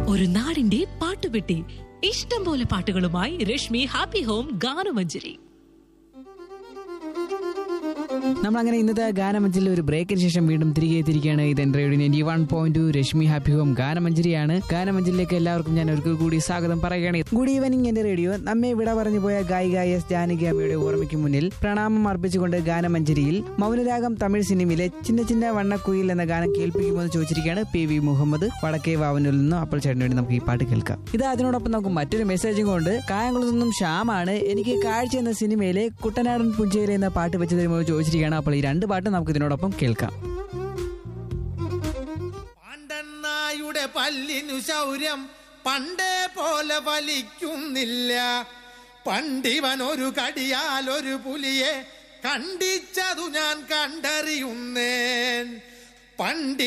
ഒരു നാടിന്റെ പാട്ടുപെട്ടി ഇഷ്ടം പോലെ പാട്ടുകളുമായി രശ്മി ഹാപ്പി ഹോം ഗാനമഞ്ജരി നമ്മൾ അങ്ങനെ ഇന്നത്തെ ഗാനമഞ്ചിൽ ഒരു ബ്രേക്കിന് ശേഷം വീണ്ടും തിരികെ എത്തിയിരിക്കുകയാണ് ഇത് എന്റെ radio ninety one point Rashmi happy home ഗാനമഞ്ചരിയാണ് ഗാനമഞ്ചലിലേക്ക് എല്ലാവർക്കും ഞാൻ ഒരിക്കൽ കൂടി സ്വാഗതം പറയുകയാണ് ഗുഡ് ഈവനിങ് എന്റെ റേഡിയോ നമ്മെ വിട പറഞ്ഞു പോയ ഗായിക എസ് ജാനകി അമ്മയുടെ ഓർമ്മയ്ക്ക് മുന്നിൽ പ്രണാമം അർപ്പിച്ചുകൊണ്ട് ഗാനമഞ്ചരിയിൽ മൗനരാഗം തമിഴ് സിനിമയിലെ ചിന്ന ചിന്ന വണ്ണക്കുയിൽ എന്ന ഗാനം കേൾപ്പിക്കുമെന്ന് ചോദിച്ചിരിക്കുകയാണ് പി വി മുഹമ്മദ് വടക്കേ വാവനൂരിൽ നിന്നും അപ്പോൾ ചേട്ടന് വേണ്ടി നമുക്ക് ഈ പാട്ട് കേൾക്കാം ഇത് അതിനോടൊപ്പം നമുക്ക് മറ്റൊരു മെസ്സേജും കൊണ്ട് കായംകുളത്തു നിന്നും ശ്യാമാണ് എനിക്ക് കാഴ്ച എന്ന സിനിമയിലെ കുട്ടനാടൻ പുഞ്ചേരി എന്ന പാട്ട് വെച്ച് തരുമ്പോൾ ചോദിച്ചിരിക്കുകയാണ് അപ്പോൾ ഈ രണ്ട് പാട്ടും നമുക്ക് ഇതിനോടൊപ്പം കേൾക്കാം പാണ്ഡണ്ണായുടെ പല്ലിനു ശൗര്യം പണ്ടേ പോലെ ഫലിക്കുന്നില്ല പണ്ടിവൻ ഒരു കടിയാൽ ഒരു പുലിയെ കണ്ടിച്ചതു ഞാൻ കണ്ടറിയുന്നേൻ പണ്ടി